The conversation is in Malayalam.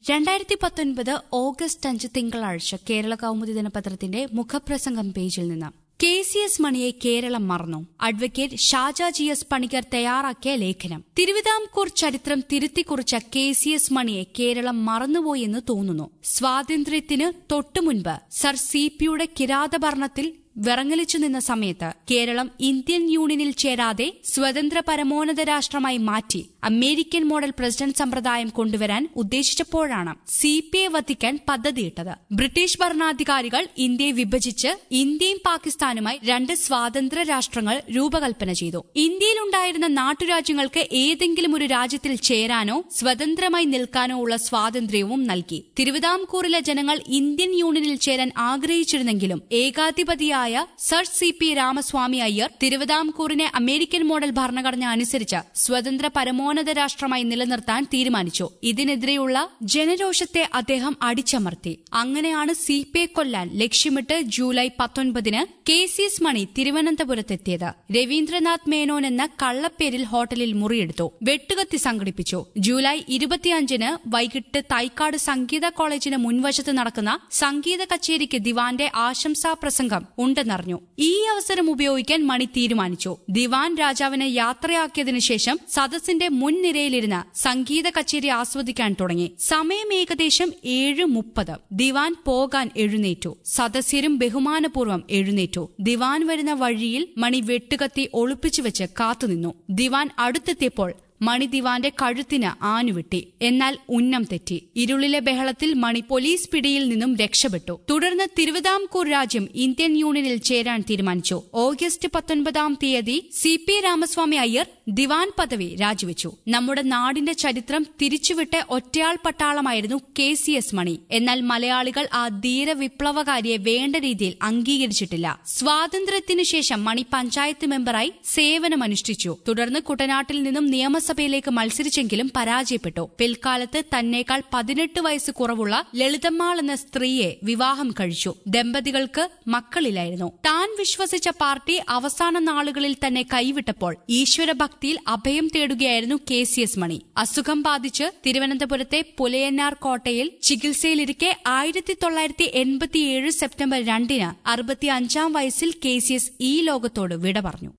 രണ്ടായിരത്തി പത്തൊൻപത് ഓഗസ്റ്റ് അഞ്ച് തിങ്കളാഴ്ച കേരള കൗമുദി ദിനപത്രത്തിന്റെ മുഖപ്രസംഗം പേജിൽ നിന്ന് കെ സി എസ് മണിയെ കേരളം മറന്നു advocate Shaja G S Panicker തയ്യാറാക്കിയ ലേഖനം തിരുവിതാംകൂർ ചരിത്രം തിരുത്തിക്കുറിച്ച കെ സി എസ് മണിയെ കേരളം മറന്നുപോയെന്ന് തോന്നുന്നു സ്വാതന്ത്ര്യത്തിന് തൊട്ടുമുൻപ് സർ സി പിയുടെ കിരാതഭരണത്തിൽ വിറങ്ങലിച്ചു നിന്ന സമയത്ത് കേരളം ഇന്ത്യൻ യൂണിയനിൽ ചേരാതെ സ്വതന്ത്ര പരമോന്നത രാഷ്ട്രമായി മാറ്റി അമേരിക്കൻ മോഡൽ പ്രസിഡന്റ് സമ്പ്രദായം കൊണ്ടുവരാൻ ഉദ്ദേശിച്ചപ്പോഴാണ് സി പി ഐ വധിക്കാൻ പദ്ധതിയിട്ടത് ബ്രിട്ടീഷ് ഭരണാധികാരികൾ ഇന്ത്യയെ വിഭജിച്ച് ഇന്ത്യയും പാകിസ്ഥാനുമായി രണ്ട് സ്വാതന്ത്ര്യ രാഷ്ട്രങ്ങൾ രൂപകൽപ്പന ചെയ്തു ഇന്ത്യയിലുണ്ടായിരുന്ന നാട്ടുരാജ്യങ്ങൾക്ക് ഏതെങ്കിലും ഒരു രാജ്യത്തിൽ ചേരാനോ സ്വതന്ത്രമായി നിൽക്കാനോ ഉള്ള സ്വാതന്ത്ര്യവും നൽകി തിരുവിതാംകൂറിലെ ജനങ്ങൾ ഇന്ത്യൻ യൂണിയനിൽ ചേരാൻ ആഗ്രഹിച്ചിരുന്നെങ്കിലും ഏകാധിപതിയായ sir C P Ramaswamy Iyer തിരുവിതാംകൂറിനെ അമേരിക്കൻ മോഡൽ ഭരണഘടന അനുസരിച്ച് സ്വതന്ത്ര പരമോന്നത രാഷ്ട്രമായി നിലനിർത്താൻ തീരുമാനിച്ചു ഇതിനെതിരെയുള്ള ജനരോഷത്തെ അദ്ദേഹം അടിച്ചമർത്തി അങ്ങനെയാണ് സി പി ഐ കൊല്ലാൻ ലക്ഷ്യമിട്ട് ജൂലൈ പത്തൊൻപതിന് കെ സി എസ് മണി തിരുവനന്തപുരത്തെത്തിയത് രവീന്ദ്രനാഥ് മേനോൻ എന്ന കള്ളപ്പേരിൽ ഹോട്ടലിൽ മുറിയെടുത്തു വെട്ടുകത്തി സംഘടിപ്പിച്ചു ജൂലൈ ഇരുപത്തിയഞ്ചിന് വൈകിട്ട് തൈക്കാട് സംഗീത കോളേജിന് മുൻവശത്ത് നടക്കുന്ന സംഗീത കച്ചേരിക്ക് ദിവാന്റെ ആശംസാ പ്രസംഗം ഉണ്ടെന്നറിഞ്ഞു ഈ അവസരം ഉപയോഗിക്കാൻ മണി തീരുമാനിച്ചു ദിവാൻ രാജാവിനെ യാത്രയാക്കിയതിനു ശേഷം സദസ്സിന്റെ മുൻനിരയിലിരുന്ന് സംഗീത കച്ചേരി ആസ്വദിക്കാൻ തുടങ്ങി സമയം ഏകദേശം ഏഴ് മുപ്പത് ദിവാൻ പോകാൻ എഴുന്നേറ്റു സദസ്യരും ബഹുമാനപൂർവ്വം എഴുന്നേറ്റു ദിവാൻ വരുന്ന വഴിയിൽ മണി വെട്ടുകത്തി ഒളിപ്പിച്ചു വെച്ച് കാത്തുനിന്നു ദിവാൻ അടുത്തെത്തിയപ്പോൾ മണി ദിവാന്റെ കഴുത്തിന് ആനുവിട്ടി എന്നാൽ ഉന്നം തെറ്റി ഇരുളിലെ ബഹളത്തിൽ മണി പോലീസ് പിടിയിൽ നിന്നും രക്ഷപ്പെട്ടു തുടർന്ന് തിരുവിതാംകൂർ രാജ്യം ഇന്ത്യൻ യൂണിയനിൽ ചേരാൻ തീരുമാനിച്ചു ഓഗസ്റ്റ് പത്തൊൻപതാം തീയതി സി പി രാമസ്വാമി അയ്യർ ദിവാൻ പദവി രാജിവെച്ചു നമ്മുടെ നാടിന്റെ ചരിത്രം തിരിച്ചുവിട്ട ഒറ്റയാൾ പട്ടാളമായിരുന്നു കെ സി എസ് മണി എന്നാൽ മലയാളികൾ ആ ധീര വിപ്ലവകാരിയെ വേണ്ട രീതിയിൽ അംഗീകരിച്ചിട്ടില്ല സ്വാതന്ത്ര്യത്തിനു ശേഷം മണി പഞ്ചായത്ത് മെമ്പറായി സേവനമനുഷ്ഠിച്ചു തുടർന്ന് കുട്ടനാട്ടിൽ നിന്നും നിയമസഭയിലേക്ക് മത്സരിച്ചെങ്കിലും പരാജയപ്പെട്ടു പിൽക്കാലത്ത് തന്നേക്കാൾ പതിനെട്ട് വയസ്സ് കുറവുള്ള ലളിതമ്മാൾ എന്ന സ്ത്രീയെ വിവാഹം കഴിച്ചു ദമ്പതികൾക്ക് മക്കളില്ലായിരുന്നു താൻ വിശ്വസിച്ച പാർട്ടി അവസാന നാളുകളിൽ തന്നെ കൈവിട്ടപ്പോൾ ഈശ്വര ഭക്തിയിൽ അഭയം തേടുകയായിരുന്നു കെ സി എസ് മണി അസുഖം ബാധിച്ച് തിരുവനന്തപുരത്തെ പുലയന്നാർ കോട്ടയിൽ ചികിത്സയിലിരിക്കെ ആയിരത്തി തൊള്ളായിരത്തി എൺപത്തിയേഴ് സെപ്റ്റംബർ രണ്ടിന് അറുപത്തിയഞ്ചാം വയസ്സിൽ കെ സി എസ് ഈ ലോകത്തോട് വിട പറഞ്ഞു